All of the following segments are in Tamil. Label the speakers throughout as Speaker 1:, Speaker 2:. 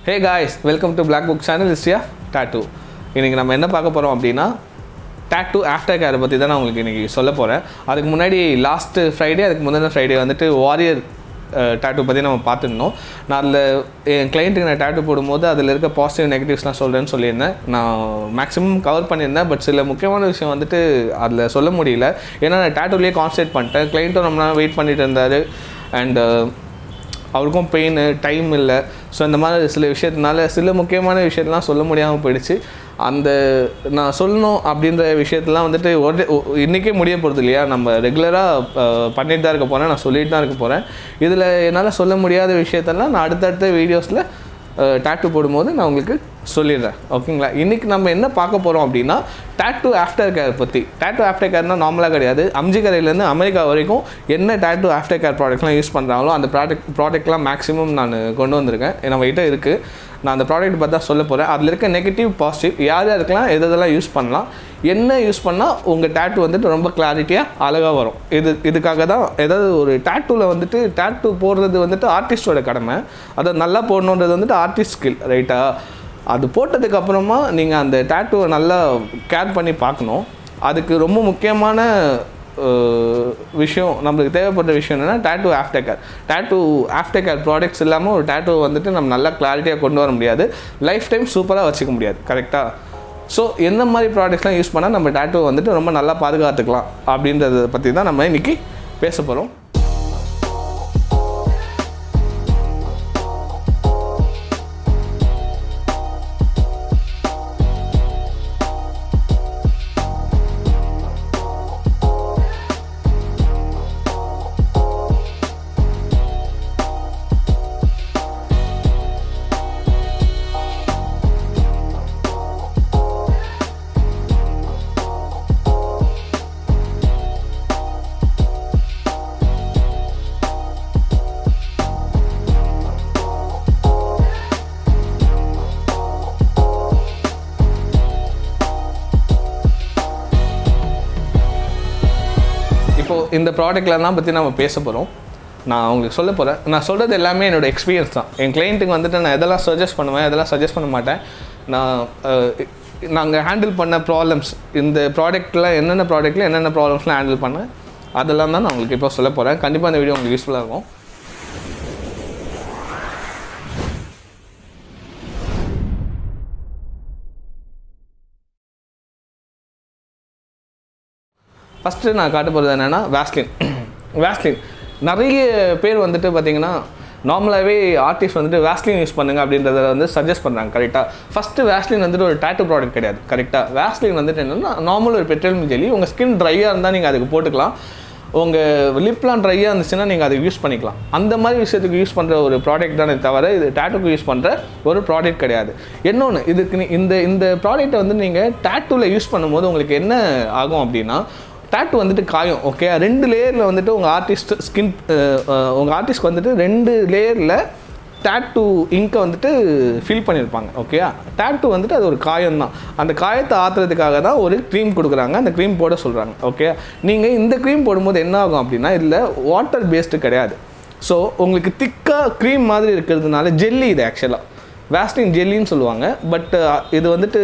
Speaker 1: Hey guys welcome to black book channel இஸ்டியா டேட்டூ இன்றைக்கி நம்ம என்ன பார்க்க போகிறோம் அப்படின்னா டேட்டூ ஆஃப்டர் கேரை பற்றி தான் நான் உங்களுக்கு இன்றைக்கி சொல்ல போகிறேன் அதுக்கு முன்னாடி லாஸ்ட்டு ஃப்ரைடே அதுக்கு முந்தின ஃப்ரைடே வந்துட்டு வாரியர் டேட்டூ பற்றி நம்ம பார்த்துருந்தோம் நான் அதில் என் கிளைண்ட்டுக்கு நான் டேட்டூ போடும்போது அதில் இருக்க பாசிட்டிவ் நெகட்டிவ்ஸ்லாம் சொல்கிறேன்னு சொல்லியிருந்தேன் நான் மேக்ஸிமம் கவர் பண்ணியிருந்தேன் பட் சில முக்கியமான விஷயம் வந்துட்டு அதில் சொல்ல முடியல ஏன்னா நான் டேட்டூலேயே கான்சன்ட்ரேட் பண்ணிட்டேன் கிளைண்ட்டும் ரொம்ப நேரம் வெயிட் பண்ணிட்டு இருந்தார் அண்ட் அவருக்கும் பெயின் டைம் இல்லை ஸோ இந்த மாதிரி சில விஷயத்தினால சில முக்கியமான விஷயத்தெலாம் சொல்ல முடியாமல் போயிடுச்சு அந்த நான் சொல்லணும் அப்படின்ற விஷயத்தெலாம் வந்துட்டு ஒரு இன்றைக்கே முடிய போகிறது இல்லையா நம்ம ரெகுலராக பண்ணிட்டு தான் இருக்க போகிறேன் நான் சொல்லிட்டு தான் இருக்க போகிறேன் இதில் என்னால் சொல்ல முடியாத விஷயத்தெல்லாம் நான் அடுத்தடுத்த வீடியோஸில் டேட்டு போடும்போது நான் உங்களுக்கு சொல்லிடுறேன் ஓகேங்களா இன்றைக்கி நம்ம என்ன பார்க்க போகிறோம் அப்படின்னா டேட்டு ஆஃப்டர் கேர் பற்றி டேட்டு ஆஃப்டர் கேர்னால் நார்மலாக கிடையாது அம்ஜிகரையிலேருந்து அமெரிக்கா வரைக்கும் என்ன டேட்டு ஆஃப்டர் கேர் ப்ராடக்ட்லாம் யூஸ் பண்ணுறாங்களோ அந்த ப்ராடக்ட் ப்ராடக்ட்லாம் மேக்ஸிமம் நான் கொண்டு வந்திருக்கேன் நம்ம கிட்ட இருக்குது நான் அந்த ப்ராடக்ட் பற்றி தான் சொல்ல போகிறேன் அதில் இருக்க நெகட்டிவ் பாசிட்டிவ் யார் யாருக்கெல்லாம் எது எதெல்லாம் யூஸ் பண்ணலாம் என்ன யூஸ் பண்ணால் உங்கள் டேட்டு வந்துட்டு ரொம்ப கிளாரிட்டியாக அழகாக வரும் இது இதுக்காக தான் ஏதாவது ஒரு டேட்டூவில் வந்துட்டு டேட்டூ போடுறது வந்துட்டு ஆர்டிஸ்டோட கடமை அதை நல்லா போடணுன்றது வந்துட்டு ஆர்டிஸ்ட் ஸ்கில் ரைட்டா அது போட்டதுக்கு அப்புறமா நீங்கள் அந்த டேட்டூவை நல்லா கேர் பண்ணி பார்க்கணும் அதுக்கு ரொம்ப முக்கியமான விஷயம் நம்மளுக்கு தேவைப்பட்ட விஷயம் என்னென்னா tattoo after care tattoo after care products இல்லாமல் ஒரு டேட்டூ வந்துட்டு நம்ம நல்லா கிளாரிட்டியாக கொண்டு வர முடியாது லைஃப் டைம் சூப்பராக வச்சுக்க முடியாது கரெக்டாக ஸோ எந்த மாதிரி ப்ராடக்ட்ஸ்லாம் யூஸ் பண்ணால் நம்ம டேட்டூவை வந்துட்டு ரொம்ப நல்லா பாதுகாத்துக்கலாம் அப்படின்றத பற்றி தான் நம்ம இன்றைக்கி பேச போகிறோம் இப்போது இந்த ப்ராடக்ட்லாம் பற்றி நம்ம பேச போகிறோம் நான் உங்களுக்கு சொல்ல போகிறேன் நான் சொல்கிறது எல்லாமே என்னோடய எக்ஸ்பீரியன்ஸ் தான் என் கிளைண்ட்டுக்கு வந்துட்டு நான் எதெல்லாம் சஜஸ்ட் பண்ணுவேன் எதெல்லாம் சஜஸ்ட் பண்ண மாட்டேன் நான் நாங்கள் ஹேண்டில் பண்ண ப்ராப்ளம்ஸ் இந்த ப்ராடக்ட்டில் என்னென்ன ப்ராடக்ட்டில் என்னென்ன ப்ராப்ளம்ஸ்லாம் ஹேண்டில் பண்ணேன் அதெல்லாம் தான் நான் உங்களுக்கு இப்போ சொல்ல போகிறேன் கண்டிப்பாக இந்த வீடியோ உங்களுக்கு யூஸ்ஃபுல்லாக இருக்கும் ஃபஸ்ட்டு நான் காட்ட போகிறது என்னென்னா வேஸ்லின் வேஸ்லின் நிறைய பேர் வந்துட்டு பார்த்தீங்கன்னா நார்மலாகவே ஆர்டிஸ்ட் வந்துட்டு வேஸ்லின் யூஸ் பண்ணுங்க அப்படின்றத வந்து சஜஸ்ட் பண்ணுறாங்க கரெக்டாக ஃபஸ்ட்டு வேஸ்லின் வந்துட்டு ஒரு டேட்டு ப்ராடக்ட் கிடையாது கரெக்டாக வேஸ்லின் வந்துட்டு என்னென்னா நார்மல் ஒரு பெட்ரோலியம் ஜெல்லி உங்கள் ஸ்கின் ட்ரையாக இருந்தால் நீங்கள் அதுக்கு போட்டுக்கலாம் உங்கள் லிப்லாம் ட்ரையாக இருந்துச்சுன்னா நீங்கள் அதை யூஸ் பண்ணிக்கலாம் அந்த மாதிரி விஷயத்துக்கு யூஸ் பண்ணுற ஒரு ப்ராடக்ட் தானே தவிர இது டேட்டுக்கு யூஸ் பண்ணுற ஒரு ப்ராடக்ட் கிடையாது இன்னொன்று இதுக்கு நீ இந்த இந்த ப்ராடக்ட்டை வந்து நீங்கள் டேட்டூவில் யூஸ் பண்ணும்போது உங்களுக்கு என்ன ஆகும் அப்படின்னா டேட்டு வந்துட்டு காயும் ஓகே ரெண்டு லேயரில் வந்துட்டு உங்கள் ஆர்டிஸ்ட் ஸ்கின் உங்கள் ஆர்டிஸ்ட்க்கு வந்துட்டு ரெண்டு லேயரில் டேட்டு இங்கை வந்துட்டு ஃபில் பண்ணியிருப்பாங்க ஓகேயா டேட்டு வந்துட்டு அது ஒரு காயம் தான் அந்த காயத்தை ஆற்றுறதுக்காக தான் ஒரு க்ரீம் கொடுக்குறாங்க அந்த க்ரீம் போட சொல்கிறாங்க ஓகே நீங்கள் இந்த க்ரீம் போடும்போது என்ன ஆகும் அப்படின்னா இதில் வாட்டர் பேஸ்டு கிடையாது ஸோ உங்களுக்கு திக்காக க்ரீம் மாதிரி இருக்கிறதுனால ஜெல்லி இது ஆக்சுவலாக வேஸ்டின் ஜெல்லின்னு சொல்லுவாங்க பட் இது வந்துட்டு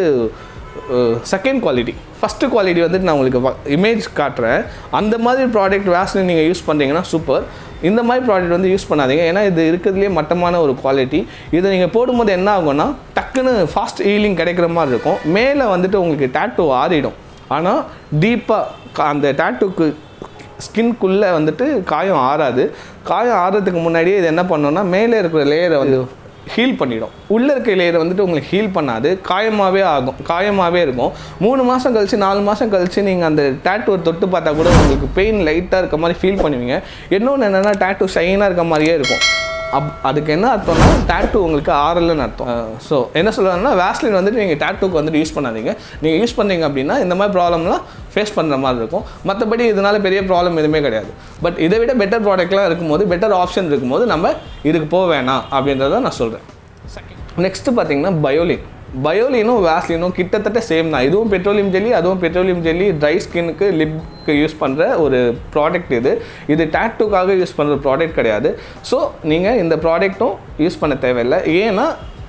Speaker 1: செகண்ட் குவாலிட்டி ஃபஸ்ட்டு குவாலிட்டி வந்துட்டு நான் உங்களுக்கு இமேஜ் காட்டுறேன் அந்த மாதிரி ப்ராடக்ட் வேஸ்லின் நீங்கள் யூஸ் பண்ணுறீங்கன்னா சூப்பர் இந்த மாதிரி ப்ராடக்ட் வந்து யூஸ் பண்ணாதீங்க ஏன்னா இது இருக்கிறதுலே மட்டமான ஒரு குவாலிட்டி இதை நீங்கள் போடும்போது என்ன ஆகும்னா டக்குன்னு ஃபாஸ்ட் ஹீலிங் கிடைக்கிற மாதிரி இருக்கும் மேலே வந்துட்டு உங்களுக்கு டேட்டூ ஆறிடும் ஆனால் டீப்பாக அந்த டேட்டூக்கு ஸ்கின்குள்ளே வந்துட்டு காயம் ஆறாது காயம் ஆறுறதுக்கு முன்னாடியே இது என்ன பண்ணோன்னா மேலே இருக்கிற லேயரை வந்து ஹீல் பண்ணிடும் உள்ளே இருக்க லேயரை வந்துட்டு உங்களுக்கு ஹீல் பண்ணாது காயமாகவே ஆகும் காயமாகவே இருக்கும் மூணு மாதம் கழிச்சு நாலு மாதம் கழிச்சு நீங்கள் அந்த டேட்டூவை தொட்டு பார்த்தா கூட உங்களுக்கு பெயின் லைட்டாக இருக்க மாதிரி ஃபீல் பண்ணுவீங்க இன்னொன்று என்னென்னா டேட்டூ ஷைனாக இருக்க மாதிரியே இருக்கும் அப் அதுக்கு என்ன அர்த்தம்னா டேட்டூ உங்களுக்கு ஆறலன்னு அர்த்தம் ஸோ என்ன சொல்லுவாங்கன்னா வேஸ்லின் வந்துட்டு நீங்கள் டேட்டூக்கு வந்துட்டு யூஸ் பண்ணாதீங்க நீங்கள் யூஸ் பண்ணீங்க அப்படின்னா இந்த மாதிரி ப்ராப்ளம்லாம் ஃபேஸ் பண்ணுற மாதிரி இருக்கும் மற்றபடி இதனால் பெரிய ப்ராப்ளம் எதுவுமே கிடையாது பட் இதை விட பெட்டர் ப்ராடக்ட்லாம் இருக்கும்போது பெட்டர் ஆப்ஷன் இருக்கும்போது நம்ம இதுக்கு போக வேணாம் அப்படின்றத நான் சொல்கிறேன் நெக்ஸ்ட்டு பார்த்தீங்கன்னா பயோலின் பயோலினும் வேஸ்லினும் கிட்டத்தட்ட சேம் தான் இதுவும் பெட்ரோலியம் ஜெல்லி அதுவும் பெட்ரோலியம் ஜெல்லி ட்ரை ஸ்கின்னுக்கு லிப்க்கு யூஸ் பண்ணுற ஒரு ப்ராடக்ட் இது இது டேட்டூக்காக யூஸ் பண்ணுற ப்ராடக்ட் கிடையாது ஸோ நீங்கள் இந்த ப்ராடக்ட்டும் யூஸ் பண்ண தேவையில்லை ஏன்னா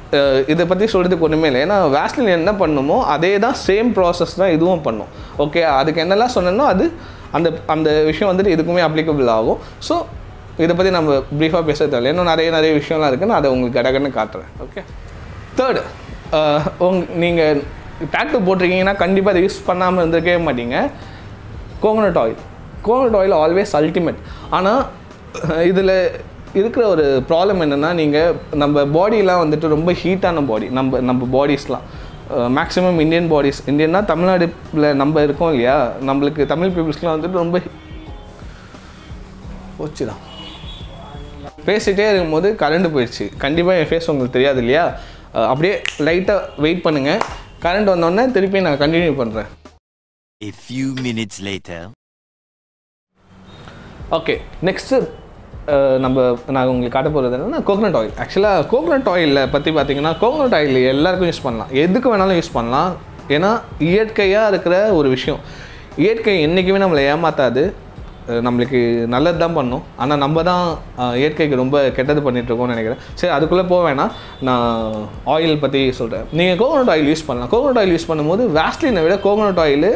Speaker 1: அஹ் இதை பற்றி சொல்கிறதுக்கு ஒன்றுமே இல்லை ஏன்னா வேஸ்லின் என்ன பண்ணுமோ அதே தான் சேம் ப்ராசஸ் தான் இதுவும் பண்ணும் ஓகே அதுக்கு என்னெல்லாம் சொன்னனோ அது அந்த அந்த விஷயம் வந்துட்டு இதுக்குமே அப்ளிகபிள் ஆகும் ஸோ இதை பற்றி நம்ம ப்ரீஃபாக பேச தேவையில்ல இன்னும் நிறைய நிறைய விஷயம்லாம் இருக்குது நான் அதை உங்களுக்கு கடகன்னு காட்டுறேன் ஓகே தேர்டு உங் நீங்கள் டேட்டு போட்டிருக்கீங்கன்னா கண்டிப்பாக அதை யூஸ் பண்ணாமல் இருந்திருக்கவே மாட்டீங்க coconut oil coconut oil always ultimate ஆனால் இதில் இருக்கிற ஒரு ப்ராப்ளம் என்னென்னா நீங்கள் நம்ம பாடியெலாம் வந்துட்டு ரொம்ப ஹீட்டான பாடி நம்ம நம்ம பாடிஸ்லாம் மேக்ஸிமம் இந்தியன் பாடிஸ் இந்தியன்னா தமிழ்நாடுல நம்ம இருக்கோம் இல்லையா நம்மளுக்கு தமிழ் பீப்புள்ஸ்க்குலாம் வந்துட்டு ரொம்ப போச்சுதான் பேசிகிட்டே இருக்கும்போது கரண்ட் போயிடுச்சு கண்டிப்பாக என் ஃபேஸ் உங்களுக்கு தெரியாது இல்லையா அஹ் அப்படியே லைட்டாக வெயிட் பண்ணுங்கள் கரண்ட் வந்தோடனே திருப்பி நான் கண்டினியூ பண்ணுறேன்
Speaker 2: A few minutes later.
Speaker 1: Okay next நம்ம நான் உங்களுக்கு காட்ட போகிறது என்னன்னா கோகனட் ஆயில் ஆக்சுவலாக கோகனட் ஆயிலில் பற்றி பார்த்தீங்கன்னா கோகனட் ஆயில் எல்லாருக்கும் யூஸ் பண்ணலாம் எதுக்கு வேணாலும் யூஸ் பண்ணலாம் ஏன்னா இயற்கையாக இருக்கிற ஒரு விஷயம் இயற்கை என்றைக்குமே நம்மளை ஏமாத்தாது அஹ் நம்மளுக்கு நல்லது தான் பண்ணும் ஆனால் நம்ம தான் அஹ், இயற்கைக்கு ரொம்ப கெட்டது பண்ணிட்டு இருக்கோம்னு நினைக்கிறேன் சரி அதுக்குள்ளே போக வேணாம் நான் ஆயில் பற்றி சொல்கிறேன் நீங்கள் கோகனட் ஆயில் யூஸ் பண்ணலாம் கோகனட் ஆயில் யூஸ் பண்ணும்போது வேஸ்லினை விட coconut oil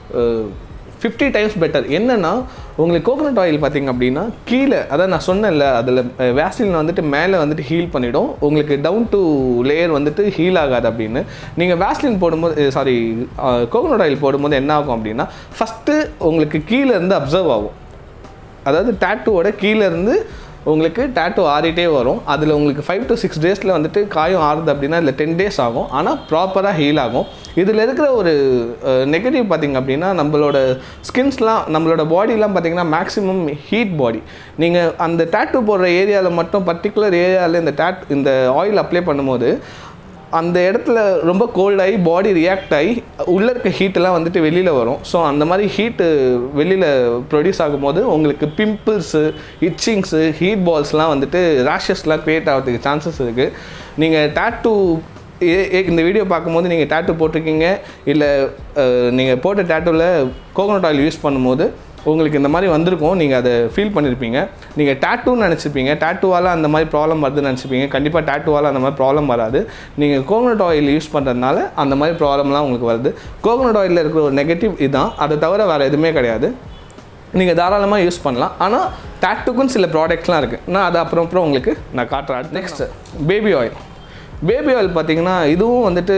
Speaker 1: fifty times better என்னென்னா உங்களுக்கு கோகனட் ஆயில் பார்த்தீங்க அப்படின்னா கீழே அதான் நான் சொன்னேன்ல அதில் வேஸ்லின் வந்துட்டு மேலே வந்துட்டு ஹீல் பண்ணிடும் உங்களுக்கு டவுன் டு லேயர் வந்துட்டு ஹீல் ஆகாது அப்படின்னு நீங்கள் வேஸ்லின் போடும்போது சாரி கோகனட் ஆயில் போடும்போது என்ன ஆகும் அப்படின்னா ஃபஸ்ட்டு உங்களுக்கு கீழே இருந்து அப்சர்வ் ஆகும் அதாவது டேட்டூவோட கீழே இருந்து உங்களுக்கு டேட்டூ ஆறிட்டே வரும் அதில் உங்களுக்கு ஃபைவ் டு சிக்ஸ் டேஸில் வந்துட்டு காயம் ஆறுது அப்படின்னா இல்லை டென் டேஸ் ஆகும் ஆனால் ப்ராப்பராக ஹீல் ஆகும் இதில் இருக்கிற ஒரு நெகட்டிவ் பார்த்திங்க அப்படின்னா நம்மளோட ஸ்கின்ஸ்லாம் நம்மளோட பாடிலாம் பார்த்திங்கன்னா மேக்ஸிமம் ஹீட் பாடி நீங்கள் அந்த டேட்டூ போடுற ஏரியாவில் மட்டும் பர்டிகுலர் ஏரியாவில் இந்த டேட் இந்த ஆயில் அப்ளை பண்ணும்போது அந்த இடத்துல ரொம்ப கோல்டாகி பாடி ரியாக்ட் ஆகி உள்ளே இருக்க ஹீட்டெல்லாம் வந்துட்டு வெளியில் வரும் ஸோ அந்த மாதிரி ஹீட்டு வெளியில் ப்ரொடியூஸ் ஆகும்போது உங்களுக்கு பிம்பிள்ஸு இச்சிங்ஸு ஹீட் பால்ஸ்லாம் வந்துட்டு ரேஷஸ்லாம் க்ரியேட் ஆகிறதுக்கு சான்சஸ் இருக்குது நீங்கள் டேட்டூ இந்த வீடியோ பார்க்கும்போது நீங்கள் டேட்டூ போட்டிருக்கீங்க இல்லை நீங்கள் போட்ட டேட்டூவில் கோகோனட் ஆயில் யூஸ் பண்ணும்போது உங்களுக்கு இந்த மாதிரி வந்திருக்கும் நீங்கள் அதை ஃபீல் பண்ணியிருப்பீங்க நீங்கள் டேட்டூன்னு நினச்சிப்பீங்க டேட்டூவால் அந்த மாதிரி ப்ராப்ளம் வருதுன்னு நினச்சிப்பீங்க கண்டிப்பாக டேட்டூவால் அந்த மாதிரி ப்ராப்ளம் வராது நீங்கள் கோகனட் ஆயில் யூஸ் பண்ணுறதுனால அந்த மாதிரி ப்ராப்ளம்லாம் உங்களுக்கு வருது கோகனட் ஆயிலில் இருக்கிற ஒரு நெகட்டிவ் இதுதான் அதை தவிர வேறு எதுவுமே கிடையாது நீங்கள் தாராளமாக யூஸ் பண்ணலாம் ஆனால் டேட்டுக்குன்னு சில ப்ராடக்ட்ஸ்லாம் இருக்குது நான் அது அப்புறம் அப்புறம் உங்களுக்கு நான் காட்டுறேன் next baby oil baby oil பார்த்தீங்கன்னா இதுவும் வந்துட்டு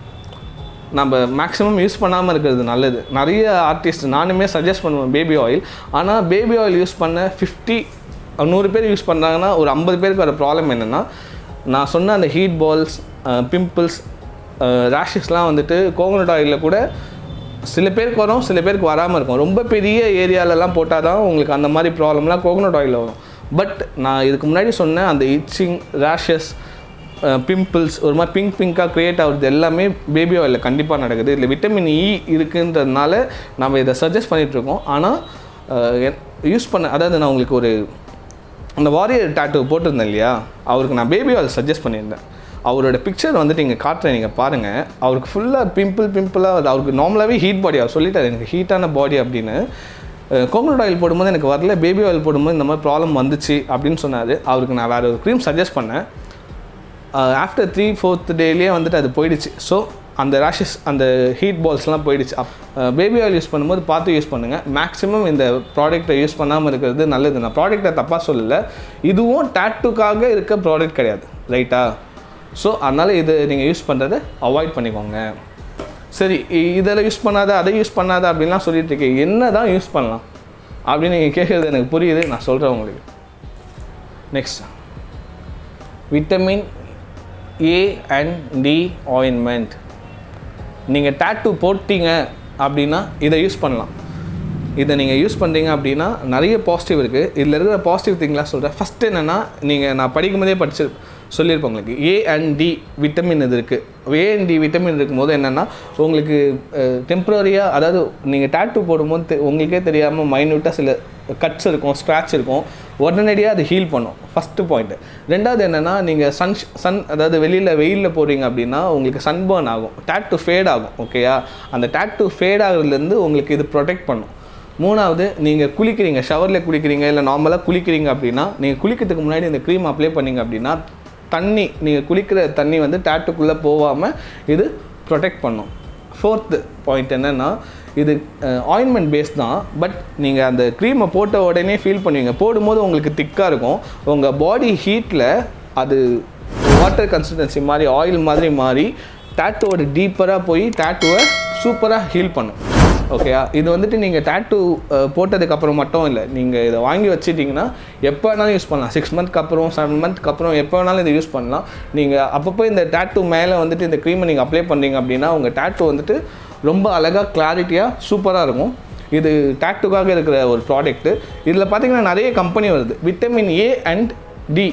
Speaker 1: நம்ம மேக்ஸிமம் யூஸ் பண்ணாமல் இருக்கிறது நல்லது நிறைய ஆர்டிஸ்ட் நானுமே சஜஸ்ட் பண்ணுவேன் பேபி ஆயில் ஆனால் பேபி ஆயில் யூஸ் பண்ண ஃபிஃப்டி நூறு பேர் யூஸ் பண்ணுறாங்கன்னா ஒரு ஐம்பது பேருக்கு வர ப்ராப்ளம் என்னென்னா நான் சொன்ன அந்த ஹீட் பால்ஸ் பிம்பிள்ஸ் ரேஷஸ்லாம் வந்துட்டு கோகனட் ஆயிலில் கூட சில பேருக்கு வரும் சில பேருக்கு வராமல் இருக்கும் ரொம்ப பெரிய ஏரியாலலாம் போட்டால் தான் உங்களுக்கு அந்த மாதிரி ப்ராப்ளம்லாம் கோகனட் ஆயிலில் வரும் பட் நான் இதுக்கு முன்னாடி சொன்ன அந்த இச்சிங் ரேஷஸ் பிம்பிள்ஸ் ஒரு மாதிரி பிங்க் பிங்காக க்ரியேட் ஆகுறது எல்லாமே பேபி ஆயிலில் கண்டிப்பாக நடக்குது இதில் விட்டமின் இ இருக்குன்றதுனால நம்ம இதை சஜஸ்ட் பண்ணிகிட்ருக்கோம் ஆனால் யூஸ் பண்ண அதாவது நான் உங்களுக்கு ஒரு அந்த வாரியர் டேட்டூ போட்டிருந்தேன் இல்லையா அவருக்கு நான் பேபி ஆயில் சஜஸ்ட் பண்ணியிருந்தேன் அவரோட பிக்சர் வந்துட்டு இங்கே காட்டுறேன் நீங்கள் பாருங்கள் அவருக்கு ஃபுல்லாக பிம்பிள் பிம்பிளாக அவருக்கு நார்மலாகவே ஹீட் பாடி அவர் சொல்லிட்டார் எனக்கு ஹீட்டான பாடி அப்படின்னு கோகனட் ஆயில் போடும்போது எனக்கு வரல பேபி ஆயில் போடும்போது இந்த மாதிரி ப்ராப்ளம் வந்துச்சு அப்படின்னு சொன்னார் அவருக்கு நான் வேறு ஒரு க்ரீம் சஜஸ்ட் பண்ணேன் ஆஃப்டர் த்ரீ ஃபோர்த் டேலேயே வந்துட்டு அது போயிடுச்சு ஸோ அந்த ரேஷஸ் அந்த ஹீட் பால்ஸ்லாம் போயிடுச்சு அப் பேபி ஆயில் யூஸ் பண்ணும்போது பார்த்து யூஸ் பண்ணுங்கள் மேக்ஸிமம் இந்த ப்ராடக்ட்டை யூஸ் பண்ணாமல் இருக்கிறது நல்லது நான் ப்ராடக்ட்டை தப்பாக சொல்லலை இதுவும் டேட்டுக்காக இருக்க ப்ராடக்ட் கிடையாது ரைட்டா ஸோ அதனால் இது நீங்கள் யூஸ் பண்ணுறதை அவாய்ட் பண்ணிக்கோங்க சரி இ- இதில் யூஸ் பண்ணாத அதை யூஸ் பண்ணாத அப்படின்லாம் சொல்லிட்டு இருக்கேன் என்ன தான் யூஸ் பண்ணலாம் அப்படின்னு நீங்கள் கேட்குறது எனக்கு புரியுது நான் சொல்கிறேன் உங்களுக்கு next vitamin A and D ointment நீங்கள் டேட்டூ போட்டீங்க அப்படின்னா இதை யூஸ் பண்ணலாம் இதை நீங்கள் யூஸ் பண்ணுறீங்க அப்படின்னா நிறைய பாசிட்டிவ் இருக்குது இதில் இருக்கிற பாசிட்டிவ் திங்லாம் சொல்கிறேன் ஃபஸ்ட் என்னென்னா நீங்கள் நான் படிக்கும்போதே படிச்சு சொல்லியிருப்பேன் உங்களுக்கு ஏ அண்ட் டி விட்டமின் இது இருக்குது ஏ அண்ட் டி விட்டமின் இருக்கும்போது என்னென்னா உங்களுக்கு டெம்ப்ரரியாக அதாவது நீங்கள் டேட்டூ போடும்போது தெ- உங்களுக்கே தெரியாமல் மைன்யூட்டாக சில கட்ஸ் இருக்கும் ஸ்க்ராட்ச் இருக்கும் உடனடியாக அது ஹீல் பண்ணும் ஃபஸ்ட்டு பாயிண்ட்டு ரெண்டாவது என்னென்னா நீங்கள் சன் சன் அதாவது வெளியில் வெயிலில் போகிறீங்க அப்படின்னா உங்களுக்கு சன்பர்ன் ஆகும் டேட்டூ ஃபேட் ஆகும் ஓகேயா அந்த டேட்டூ ஃபேட் ஆகுறதுலேருந்து உங்களுக்கு இது ப்ரொடெக்ட் பண்ணும் மூணாவது நீங்கள் குளிக்கிறீங்க ஷவரில் குளிக்கிறீங்க இல்லை நார்மலாக குளிக்கிறீங்க அப்படின்னா நீங்கள் குளிக்கிறதுக்கு முன்னாடி இந்த க்ரீம் அப்ளை பண்ணீங்க அப்படின்னா தண்ணி நீங்கள் குளிக்கிற தண்ணி வந்து டேட்டுக்குள்ளே போகாமல் இது ப்ரொடெக்ட் பண்ணும் ஃபோர்த்து பாயிண்ட் என்னென்னா இது ஆயின்மெண்ட் பேஸ் தான் பட் நீங்கள் அந்த க்ரீமை போட்ட உடனே ஃபீல் பண்ணுவீங்க போடும்போது உங்களுக்கு திக்காக இருக்கும் உங்கள் பாடி ஹீட்டில் அது வாட்டர் கன்சிஸ்டன்சி மாதிரி ஆயில் மாதிரி மாறி டேட்டூவோட டீப்பராக போய் டேட்டூவை சூப்பராக ஹீல் பண்ணும் ஓகேயா இது வந்துட்டு நீங்கள் டேட்டூ போட்டதுக்கப்புறம் மட்டும் இல்லை நீங்கள் இதை வாங்கி வச்சிட்டிங்கன்னா எப்போ வேணாலும் யூஸ் பண்ணலாம் சிக்ஸ் மந்த்க்கு அப்புறம் செவன் மந்த்க்கு அப்புறம் எப்போ வேணாலும் இதை யூஸ் பண்ணலாம் நீங்கள் அப்பப்போ இந்த டேட்டூ மேலே வந்துட்டு இந்த க்ரீமை நீங்கள் அப்ளை பண்ணுறீங்க அப்படின்னா உங்கள் டேட்டூ வந்துட்டு ரொம்ப அழகாக கிளாரிட்டியாக சூப்பராக இருக்கும் இது டேட்டுக்காக இருக்கிற ஒரு ப்ராடக்ட்டு இதில் பார்த்தீங்கன்னா நிறைய கம்பெனி வருது விட்டமின் ஏ அண்ட் டி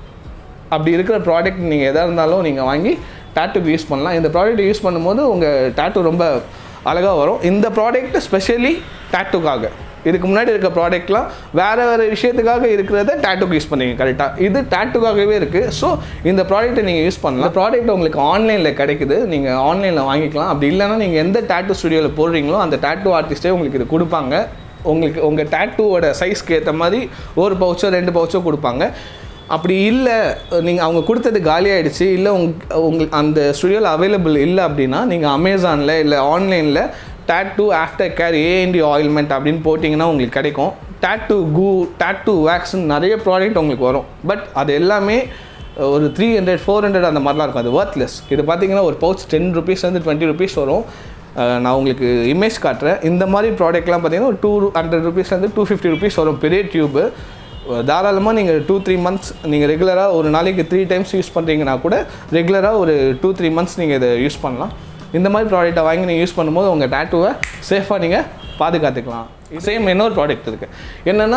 Speaker 1: அப்படி இருக்கிற ப்ராடக்ட் நீங்கள் எதாக இருந்தாலும் நீங்கள் வாங்கி டேட்டுக்கு யூஸ் பண்ணலாம் இந்த ப்ராடக்ட் யூஸ் பண்ணும்போது உங்கள் டேட்டு ரொம்ப அழகாக வரும் இந்த ப்ராடக்ட் ஸ்பெஷலி டேட்டுக்காக இதுக்கு முன்னாடி இருக்க ப்ராடக்ட்லாம் வேறு வேறு விஷயத்துக்காக இருக்கிறத டேட்டுக்கு யூஸ் பண்ணுவீங்க கரெக்டாக இது டேட்டுக்காகவே இருக்குது ஸோ இந்த ப்ராடக்ட்டை நீங்கள் யூஸ் பண்ணலாம் ப்ராடக்ட் உங்களுக்கு ஆன்லைனில் கிடைக்குது நீங்கள் ஆன்லைனில் வாங்கிக்கலாம் அப்படி இல்லைன்னா நீங்கள் எந்த டேட்டு ஸ்டுடியோவில் போடுறீங்களோ அந்த டேட்டு ஆர்டிஸ்ட்டே உங்களுக்கு இது கொடுப்பாங்க உங்களுக்கு உங்கள் டேட்டூவோட சைஸ்க்கு ஏற்ற மாதிரி ஒரு பவுச்சோ ரெண்டு பவுச்சோ கொடுப்பாங்க அப்படி இல்லை நீங்கள் அவங்க கொடுத்தது காலியாகிடுச்சு இல்லை உங் உங்களுக்கு அந்த ஸ்டுடியோவில் அவைலபிள் இல்லை அப்படின்னா நீங்கள் அமேசானில் இல்லை ஆன்லைனில் tattoo after care A N D ointment அப்படின்னு போட்டிங்கன்னா உங்களுக்கு கிடைக்கும் டேட்டூ கூ டேட்டூ வேக்ஸ்ன்னு நிறைய ப்ராடக்ட் உங்களுக்கு வரும் பட் அது எல்லாமே ஒரு த்ரீ ஹண்ட்ரட் ஃபோர் ஹண்ட்ரட் அந்த மாதிரிலாம் இருக்கும் அது ஒர்த்லெஸ் இது பார்த்தீங்கன்னா ஒரு பவுச் டென் ருபீஸ்லேருந்து டுவெண்ட்டி ருபீஸ் வரும் அஹ் நான் உங்களுக்கு இமேஜ் காட்டுறேன் இந்த மாதிரி ப்ராடக்ட்லாம் பார்த்தீங்கன்னா ஒரு டூ ஹண்ட்ரட் ருபீஸ்லேருந்து டூ ஃபிஃப்டி ருபீஸ் வரும் பெரிய டியூபு தாராளமாக நீங்கள் டூ த்ரீ மந்த்ஸ் நீங்கள் ரெகுலராக ஒரு நாளைக்கு த்ரீ டைம்ஸ் யூஸ் பண்ணுறீங்கன்னா கூட ரெகுலராக ஒரு டூ த்ரீ மந்த்ஸ் நீங்கள் இதை யூஸ் பண்ணலாம் இந்த மாதிரி ப்ராடக்ட்டை வாங்கி நீங்கள் யூஸ் பண்ணும்போது உங்கள் டேட்டூவை சேஃபாக நீங்கள் பாதுகாத்துக்கலாம் சேம் இன்னொரு ப்ராடக்ட் இருக்குது என்னென்னா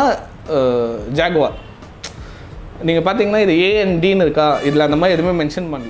Speaker 1: ஜாகுவார் நீங்கள் பார்த்தீங்கன்னா இது ஏஎன்டின்னு இருக்கா இதில் அந்த மாதிரி எதுவுமே மென்ஷன் பண்ணல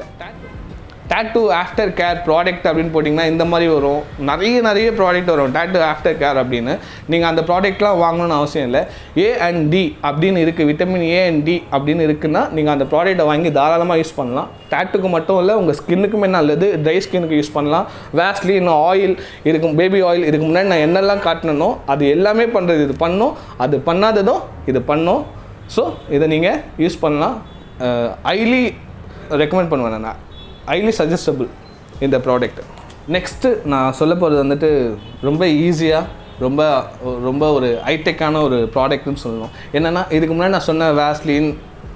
Speaker 1: டேட்டூ ஆஃப்டர் கேர் ப்ராடக்ட் அப்படின்னு போட்டிங்கன்னா இந்த மாதிரி வரும் நிறைய நிறைய ப்ராடக்ட் வரும் டேட்டூ ஆஃப்டர் கேர் அப்படின்னு நீங்கள் அந்த ப்ராடக்ட்லாம் வாங்கணும்னு அவசியம் இல்லை ஏ அண்ட் டி அப்படின்னு இருக்குது விட்டமின் ஏ அண்ட் டி அப்படின்னு இருக்குன்னா நீங்கள் அந்த ப்ராடக்ட்டை வாங்கி தாராளமாக யூஸ் பண்ணலாம் டேட்டுக்கு மட்டும் இல்லை உங்கள் ஸ்கின்னுக்குமே நல்லது ட்ரை ஸ்கின்னுக்கு யூஸ் பண்ணலாம் வேஸ்லின் ஆயில் இதுக்கு பேபி ஆயில் இதுக்கு முன்னாடி நான் என்னெல்லாம் காட்டினனோ அது எல்லாமே பண்ணுறது இது பண்ணும் அது பண்ணாததும் இது பண்ணும் ஸோ இதை நீங்கள் யூஸ் பண்ணலாம் ஐலி ரெக்கமெண்ட் பண்ணுவேன் நான் ஹைலி சஜஸ்டபிள் இந்த ப்ராடக்ட் நெக்ஸ்ட்டு நான் சொல்ல போகிறது வந்துட்டு ரொம்ப ஈஸியாக ரொம்ப ரொம்ப ஒரு ஹைடெக்கான ஒரு ப்ராடக்ட்னு சொல்லணும் என்னென்னா இதுக்கு முன்னாடி நான் சொன்ன Vaseline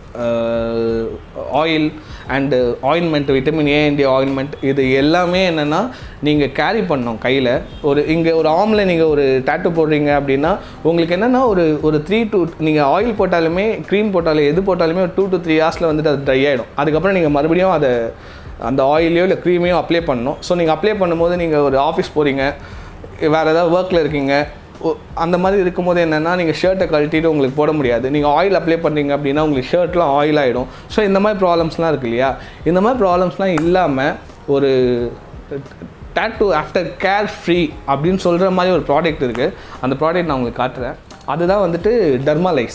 Speaker 1: oil and ointment vitamin A N D ointment இது எல்லாமே என்னென்னா நீங்கள் கேரி பண்ணோம் கையில் ஒரு இங்கே ஒரு ஆமில் நீங்கள் ஒரு டேட்டு போடுறீங்க அப்படின்னா உங்களுக்கு என்னென்னா ஒரு ஒரு த்ரீ டூ நீங்கள் ஆயில் போட்டாலுமே க்ரீம் போட்டாலும் எது போட்டாலுமே ஒரு டூ டு த்ரீ ஹவர்ஸில் வந்துட்டு அது ட்ரை ஆகிடும் அதுக்கப்புறம் நீங்கள் மறுபடியும் அதை அந்த ஆயிலையோ இல்லை க்ரீமையோ அப்ளை பண்ணணும் ஸோ நீங்கள் அப்ளை பண்ணும்போது நீங்கள் ஒரு ஆஃபீஸ் போகிறீங்க வேறு ஏதாவது ஒர்க்கில் இருக்கீங்க ஒ- அந்த மாதிரி இருக்கும்போது என்னென்னா நீங்கள் ஷர்ட்டை கழட்டிட்டு உங்களுக்கு போட முடியாது நீங்கள் ஆயில் அப்ளை பண்ணுறீங்க அப்படின்னா உங்களுக்கு ஷர்ட்லாம் ஆயில் ஆகிடும் ஸோ இந்த மாதிரி ப்ராப்ளம்ஸ்லாம் இருக்கு இல்லையா இந்த மாதிரி ப்ராப்ளம்ஸ்லாம் இல்லாமல் ஒரு டேட்டூ ஆஃப்டர் கேர் ஃப்ரீ அப்படின்னு சொல்கிற மாதிரி ஒரு ப்ராடக்ட் இருக்குது அந்த ப்ராடக்ட் நான் உங்களுக்கு காட்டுறேன் அதுதான் வந்துட்டு டர்மாலைஸ்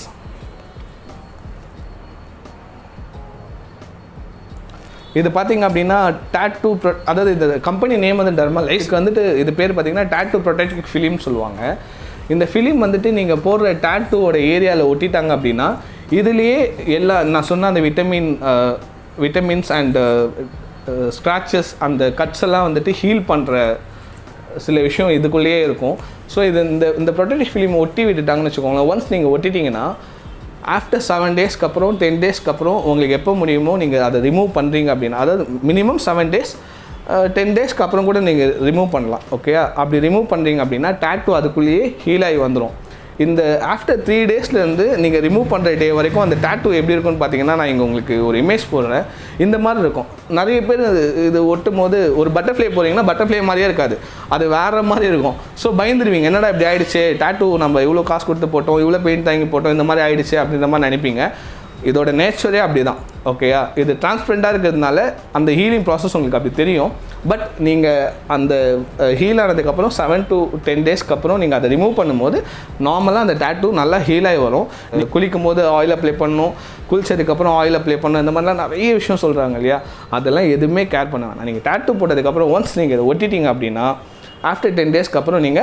Speaker 1: இது பார்த்தீங்க அப்படின்னா டேட்டூ அதாவது இந்த கம்பெனி நேம் வந்து டர்மலைஸ்க்கு வந்துட்டு இது பேர் பார்த்தீங்கன்னா டேட்டூ ப்ரொடெக்டிவ் ஃபிலிம் சொல்லுவாங்க இந்த ஃபிலிம் வந்துட்டு நீங்கள் போடுற டேட்டூவோட ஏரியாவில் ஒட்டிட்டாங்க அப்படின்னா இதுலேயே எல்லா நான் சொன்ன அந்த விட்டமின் விட்டமின்ஸ் அண்ட் ஸ்க்ராச்சஸ் அந்த கட்ஸ் எல்லாம் வந்துட்டு ஹீல் பண்ணுற சில விஷயம் இதுக்குள்ளேயே இருக்கும் ஸோ இது இந்த இந்த ப்ரொடெக்டிவ் ஃபிலிம் ஒட்டி விட்டுட்டாங்கன்னு வச்சுக்கோங்களேன் ஒன்ஸ் நீங்கள் ஒட்டிட்டீங்கன்னா ஆஃப்டர் செவன் டேஸ்க்கு அப்புறம் டென் டேஸ்க்கு அப்புறம் உங்களுக்கு எப்போ முடியுமோ நீங்கள் அதை ரிமூவ் பண்ணுறீங்க அப்படின்னா அதாவது மினிமம் செவன் டேஸ் டென் டேஸ்க்கு அப்புறம் கூட நீங்கள் ரிமூவ் பண்ணலாம் ஓகேயா அப்படி ரிமூவ் பண்ணுறீங்க அப்படின்னா டேட்டூ அதுக்குள்ளேயே ஹீல் ஆகி வந்துடும் இந்த ஆஃப்டர் த்ரீ டேஸ்லேருந்து நீங்கள் ரிமூவ் பண்ணுற டே வரைக்கும் அந்த டேட்டூ எப்படி இருக்கும்னு பார்த்தீங்கன்னா நான் இங்கே உங்களுக்கு ஒரு இமேஜ் போடுறேன் இந்த மாதிரி இருக்கும் நிறைய பேர் இது- இது ஒட்டும் போது ஒரு பட்டர்ஃப்ளை போகிறீங்கன்னா பட்டர்ஃப்ளை மாதிரியே இருக்காது அது வேறு மாதிரி இருக்கும் ஸோ பயந்துருவீங்க என்னடா இப்படி ஆயிடுச்சு டேட்டூ நம்ம இவ்வளோ காசு கொடுத்து போட்டோம் இவ்வளோ பெயிண்ட் தாங்கி போட்டோம் இந்த மாதிரி ஆயிடுச்சு அப்படின்ற மாதிரி நினைப்பீங்க இதோட நேச்சரே அப்படி தான் ஓகேயா இது டிரான்ஸ்பரண்ட்டாக இருக்கிறதுனால அந்த ஹீலிங் ப்ராசஸ் உங்களுக்கு அப்படி தெரியும் பட் நீங்கள் அந்த ஹீல் ஆனதுக்கப்புறம் செவன் to டென் டேஸ்க்கு அப்புறம் நீங்கள் அதை ரிமூவ் பண்ணும்போது நார்மலாக அந்த டேட்டூ நல்லா ஹீல் ஆகி வரும் நீங்க குளிக்கும் போது ஆயில் அப்ளை பண்ணணும் குளிச்சதுக்கப்புறம் ஆயில் அப்ளை பண்ணணும் இந்த மாதிரிலாம் நிறைய விஷயம் சொல்கிறாங்க இல்லையா அதெல்லாம் எதுவுமே கேர் பண்ண வேணாம் நீங்கள் டேட்டூ போட்டதுக்கப்புறம் ஒன்ஸ் நீங்கள் இதை ஒட்டிட்டீங்க அப்படின்னா ஆஃப்டர் டென் டேஸ்க்கு அப்புறம் நீங்கள்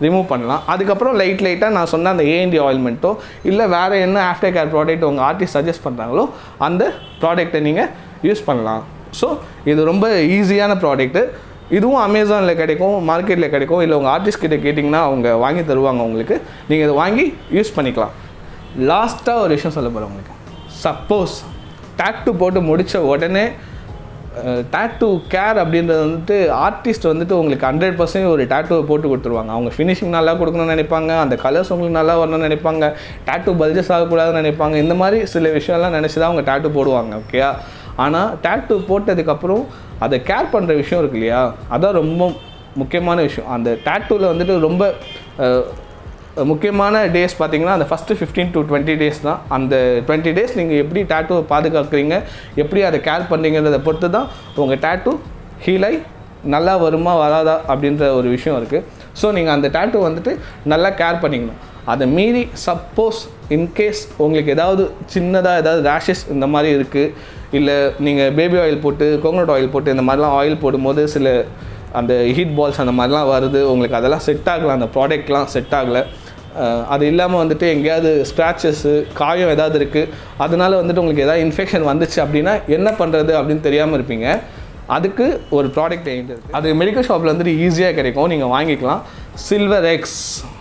Speaker 1: ரிமூவ் பண்ணலாம் அதுக்கப்புறம் லைட் லைட்டாக நான் சொன்ன அந்த ஏஎன்டி ஆயில்மெண்ட்டோ இல்லை வேறு என்ன ஆஃப்டர் கேர் ப்ராடக்ட் உங்கள் ஆர்டிஸ்ட் சஜஸ்ட் பண்ணுறாங்களோ அந்த ப்ராடக்ட்டை நீங்கள் யூஸ் பண்ணலாம் ஸோ இது ரொம்ப ஈஸியான ப்ராடக்ட்டு இதுவும் அமேசானில் கிடைக்கும் மார்க்கெட்டில் கிடைக்கும் இல்லை உங்கள் ஆர்டிஸ்ட் கிட்ட கேட்டிங்கன்னா அவங்க வாங்கி தருவாங்க உங்களுக்கு நீங்கள் இதை வாங்கி யூஸ் பண்ணிக்கலாம் லாஸ்ட்டாக ஒரு விஷயம் சொல்ல போகிறேன் உங்களுக்கு சப்போஸ் டேட்டு போட்டு முடித்த உடனே டேட்டு கேர் அப்படின்றது வந்துட்டு ஆர்டிஸ்ட் வந்துட்டு உங்களுக்கு ஹண்ட்ரட் பர்சன்ட் ஒரு டேட்டுவை போட்டு கொடுத்துருவாங்க அவங்க ஃபினிஷிங் நல்லா கொடுக்கணும்னு நினைப்பாங்க அந்த கலர்ஸ் உங்களுக்கு நல்லா வரணும்னு நினைப்பாங்க டேட்டு பல்ஜஸ் ஆகக்கூடாதுன்னு நினைப்பாங்க இந்த மாதிரி சில விஷயம்லாம் நினச்சி தான் அவங்க டேட்டு போடுவாங்க ஓகேயா ஆனால் டேட்டு போட்டதுக்கப்புறம் அதை கேர் பண்ணுற விஷயம் இருக்கு இல்லையா அதான் ரொம்ப முக்கியமான விஷயம் அந்த டேட்டூவில் வந்துட்டு ரொம்ப அஹ், முக்கியமான டேஸ் பார்த்தீங்கன்னா அந்த first fifteen to twenty days தான் அந்த டுவெண்ட்டி டேஸ் நீங்கள் எப்படி டேட்டூவை பாதுகாக்கிறீங்க எப்படி அதை கேர் பண்ணுறீங்கிறத பொறுத்து தான் உங்கள் டேட்டூ ஹீலாய் நல்லா வருமா வராதா அப்படின்ற ஒரு விஷயம் இருக்குது ஸோ நீங்கள் அந்த டேட்டூ வந்துட்டு நல்லா கேர் பண்ணிக்கணும் அதை மீறி சப்போஸ் இன்கேஸ் உங்களுக்கு ஏதாவது சின்னதாக ஏதாவது ரேஷஸ் இந்த மாதிரி இருக்குது இல்லை நீங்கள் பேபி ஆயில் போட்டு கோகனட் ஆயில் போட்டு இந்த மாதிரிலாம் ஆயில் போடும்போது சில அந்த ஹீட் பால்ஸ் அந்த மாதிரிலாம் வருது உங்களுக்கு அதெல்லாம் செட் ஆகலை அந்த ப்ராடக்ட்லாம் செட் ஆகலை அஹ் அது இல்லாமல் வந்துட்டு எங்கேயாவது ஸ்க்ராச்சஸ்ஸு காயம் ஏதாவது இருக்குது அதனால வந்துட்டு உங்களுக்கு ஏதாவது இன்ஃபெக்ஷன் வந்துச்சு அப்படின்னா என்ன பண்ணுறது அப்படின்னு தெரியாமல் இருப்பீங்க அதுக்கு ஒரு ப்ராடக்ட் என்கிட்ட இருக்குது அது மெடிக்கல் ஷாப்பில் வந்துட்டு ஈஸியாக கிடைக்கும் நீங்கள் வாங்கிக்கலாம் சில்வர் எக்ஸ்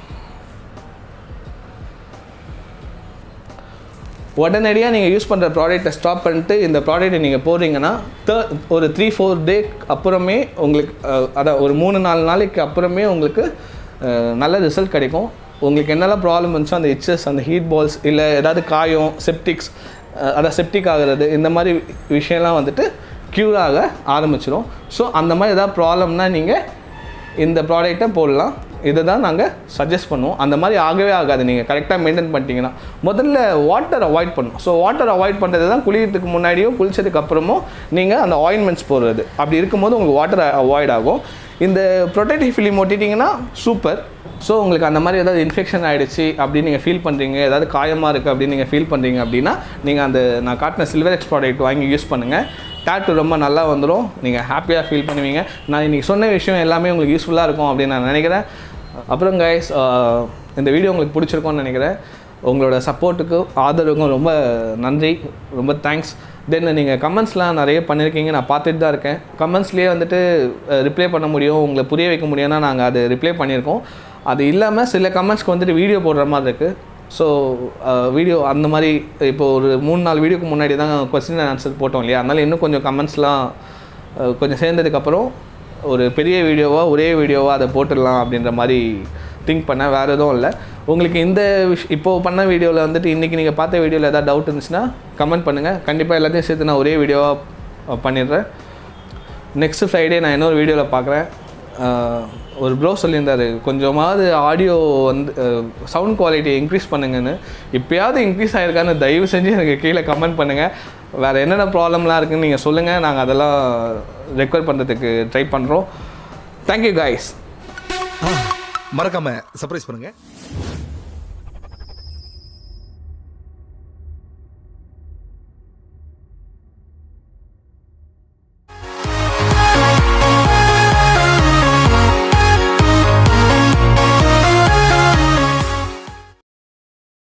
Speaker 1: உடனடியாக நீங்கள் யூஸ் பண்ணுற ப்ராடக்ட்டை ஸ்டாப் பண்ணிட்டு இந்த ப்ராடக்ட்டை நீங்கள் போடுறீங்கன்னா தேர்ட் ஒரு த்ரீ ஃபோர் டே அப்புறமே உங்களுக்கு அஹ், அதான் ஒரு மூணு நாலு நாளைக்கு அப்புறமே உங்களுக்கு அஹ், நல்ல ரிசல்ட் கிடைக்கும் உங்களுக்கு என்னெல்லாம் ப்ராப்ளம் இருந்துச்சோ அந்த இச்சஸ் அந்த ஹீட் பால்ஸ் இல்லை ஏதாவது காயம் செப்டிக்ஸ் அதான் செப்டிக் ஆகிறது இந்த மாதிரி விஷயம்லாம் வந்துட்டு க்யூர் ஆக ஆரம்பிச்சிடும் ஸோ அந்த மாதிரி ஏதாவது ப்ராப்ளம்னா நீங்கள் இந்த ப்ராடக்ட்டை போடலாம் இதை தான் நாங்கள் சஜஸ்ட் பண்ணுவோம் அந்த மாதிரி ஆகவே ஆகாது நீங்கள் கரெக்டாக மெயின்டைன் பண்ணிட்டீங்கன்னா முதல்ல வாட்டர் அவாய்ட் பண்ணணும் ஸோ வாட்டர் அவாய்ட் பண்ணுறது தான் குளிக்கிறதுக்கு முன்னாடியோ குளிச்சதுக்கு அப்புறமோ நீங்கள் அந்த ஆயின்மெண்ட்ஸ் போடுறது அப்படி இருக்கும்போது உங்களுக்கு வாட்டர் அவாய்ட் ஆகும் இந்த ப்ரொடெக்டிவ் ஃபிலிம் ஒட்டிட்டிங்கன்னா சூப்பர் ஸோ உங்களுக்கு அந்த மாதிரி ஏதாவது இன்ஃபெக்ஷன் ஆகிடுச்சு அப்படின்னு நீங்கள் ஃபீல் பண்ணுறீங்க ஏதாவது காயமாக இருக்குது அப்படின்னு நீங்கள் ஃபீல் பண்ணுறீங்க அப்படின்னா நீங்கள் அந்த நான் காட்டின சில்வர் எக்ஸ் ப்ராடக்ட் வாங்கி யூஸ் பண்ணுங்கள் டேட்டு ரொம்ப நல்லா வந்துடும் நீங்கள் ஹாப்பியாக ஃபீல் பண்ணுவீங்க நான் இன்றைக்கி சொன்ன விஷயம் எல்லாமே உங்களுக்கு யூஸ்ஃபுல்லாக இருக்கும் அப்படின்னு நான் நினைக்கிறேன் அப்புறம் கைஸ் இந்த வீடியோ உங்களுக்கு பிடிச்சிருக்கும்னு நினைக்கிறேன் உங்களோட சப்போர்ட்டுக்கு ஆதரவுக்கும் ரொம்ப நன்றி ரொம்ப தேங்க்ஸ் தென் நீங்கள் கமெண்ட்ஸ்லாம் நிறைய பண்ணியிருக்கீங்க நான் பார்த்துட்டு தான் இருக்கேன் கமெண்ட்ஸ்லேயே வந்துட்டு ரிப்ளை பண்ண முடியும் உங்களை புரிய வைக்க முடியும்னா நாங்கள் அது ரிப்ளை பண்ணியிருக்கோம் அது இல்லாமல் சில கமெண்ட்ஸ்க்கு வந்துட்டு வீடியோ போடுற மாதிரி இருக்குது ஸோ வீடியோ அந்த மாதிரி இப்போ ஒரு மூணு நாலு வீடியோக்கு முன்னாடி தான் கொஸ்டின் ஆன்சர் போட்டோம் இல்லையா அதனால் இன்னும் கொஞ்சம் கமெண்ட்ஸ்லாம் கொஞ்சம் சேர்ந்ததுக்கப்புறம் ஒரு பெரிய வீடியோவாக ஒரே வீடியோவாக அதை போட்டுடலாம் அப்படின்ற மாதிரி திங்க் பண்ணேன் வேறு எதுவும் இல்லை உங்களுக்கு இந்த விஷ் இப்போது பண்ண வீடியோவில் வந்துட்டு இன்றைக்கி நீங்கள் பார்த்த வீடியோவில் ஏதாவது டவுட் இருந்துச்சுன்னா கமெண்ட் பண்ணுங்கள் கண்டிப்பாக எல்லாத்தையும் சேர்த்து நான் ஒரே வீடியோவாக பண்ணிடுறேன் நெக்ஸ்ட் ஃப்ரைடே நான் இன்னொரு வீடியோவில் பார்க்குறேன் ஒரு ப்ரோ சொல்லியிருந்தாரு கொஞ்சமாவது ஆடியோ வந்து சவுண்ட் குவாலிட்டி இன்க்ரீஸ் பண்ணுங்கன்னு இப்போயாவது இன்க்ரீஸ் ஆகிருக்கான்னு தயவு செஞ்சு எனக்கு கீழே கமெண்ட் பண்ணுங்கள் வேறு என்னென்ன ப்ராப்ளம்லாம் இருக்குன்னு நீங்கள் சொல்லுங்கள் நாங்கள் அதெல்லாம் ரெக்வயர் பண்ணுறதுக்கு ட்ரை பண்ணுறோம் தேங்க்யூ காய்ஸ்
Speaker 3: மறக்காம சர்ப்ரைஸ் பண்ணுங்க